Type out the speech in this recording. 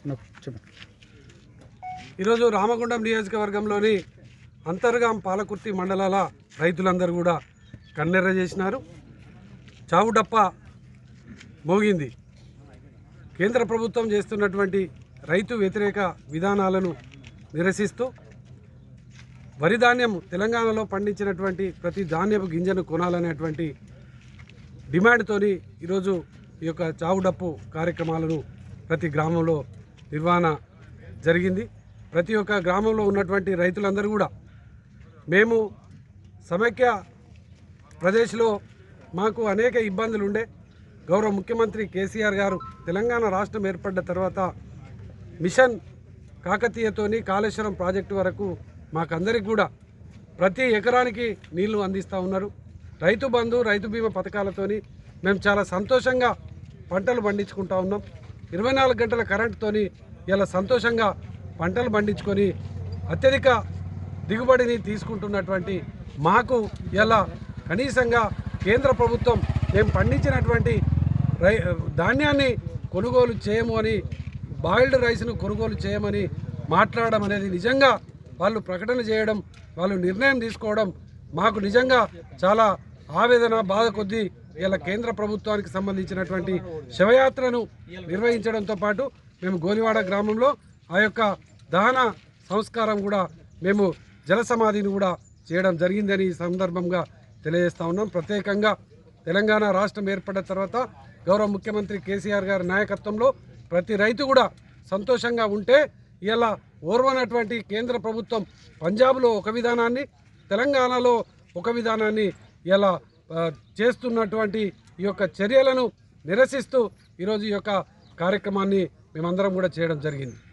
చెప్పండి ఈరోజు రామగుండం నియోజకవర్గంలోని అంతర్గాం పాలకుర్తి మండలాల రైతులందరూ కూడా కన్నెర్ర చేసినారు చావుడప్ప మోగింది కేంద్ర ప్రభుత్వం చేస్తున్నటువంటి రైతు వ్యతిరేక విధానాలను నిరసిస్తూ వరి ధాన్యం తెలంగాణలో పండించినటువంటి ప్రతి ధాన్యపు గింజను కొనాలనేటువంటి డిమాండ్తోని ఈరోజు ఈ యొక్క చావుడప్పు కార్యక్రమాలను ప్రతి గ్రామంలో నిర్వహణ జరిగింది ప్రతి ఒక్క గ్రామంలో ఉన్నటువంటి రైతులందరూ కూడా మేము సమైక్య ప్రదేశ్లో మాకు అనేక ఇబ్బందులు ఉండే గౌరవ ముఖ్యమంత్రి కేసీఆర్ గారు తెలంగాణ రాష్ట్రం ఏర్పడ్డ తర్వాత మిషన్ కాకతీయతోని కాళేశ్వరం ప్రాజెక్టు వరకు మాకందరికి కూడా ప్రతి ఎకరానికి నీళ్లు అందిస్తూ ఉన్నారు రైతు బంధు రైతు బీమా పథకాలతోని మేము చాలా సంతోషంగా పంటలు పండించుకుంటా ఉన్నాం ఇరవై నాలుగు గంటల కరెంటుతోని ఇలా సంతోషంగా పంటలు పండించుకొని అత్యధిక దిగుబడిని తీసుకుంటున్నటువంటి మాకు ఇలా కనీసంగా కేంద్ర ప్రభుత్వం మేము పండించినటువంటి రై ధాన్యాన్ని కొనుగోలు చేయము అని బాయిల్డ్ రైస్ను కొనుగోలు చేయమని మాట్లాడడం అనేది నిజంగా వాళ్ళు ప్రకటన చేయడం వాళ్ళు నిర్ణయం తీసుకోవడం మాకు నిజంగా చాలా ఆవేదన బాధ కొద్దీ ఇలా కేంద్ర ప్రభుత్వానికి సంబంధించినటువంటి శవయాత్రను నిర్వహించడంతో పాటు మేము గోలివాడ గ్రామంలో ఆ యొక్క దహన సంస్కారం కూడా మేము జల సమాధిని కూడా చేయడం జరిగిందని ఈ సందర్భంగా తెలియజేస్తా ఉన్నాం ప్రత్యేకంగా తెలంగాణ రాష్ట్రం ఏర్పడిన తర్వాత గౌరవ ముఖ్యమంత్రి కేసీఆర్ గారి నాయకత్వంలో ప్రతి రైతు కూడా సంతోషంగా ఉంటే ఇలా ఓర్వనటువంటి కేంద్ర ప్రభుత్వం పంజాబ్లో ఒక విధానాన్ని తెలంగాణలో ఒక విధానాన్ని ఇలా ఆ, చేస్తున్నటువంటి ఈ యొక్క చర్యలను నిరసిస్తూ ఈరోజు ఈ యొక్క కార్యక్రమాన్ని మేమందరం కూడా చేయడం జరిగింది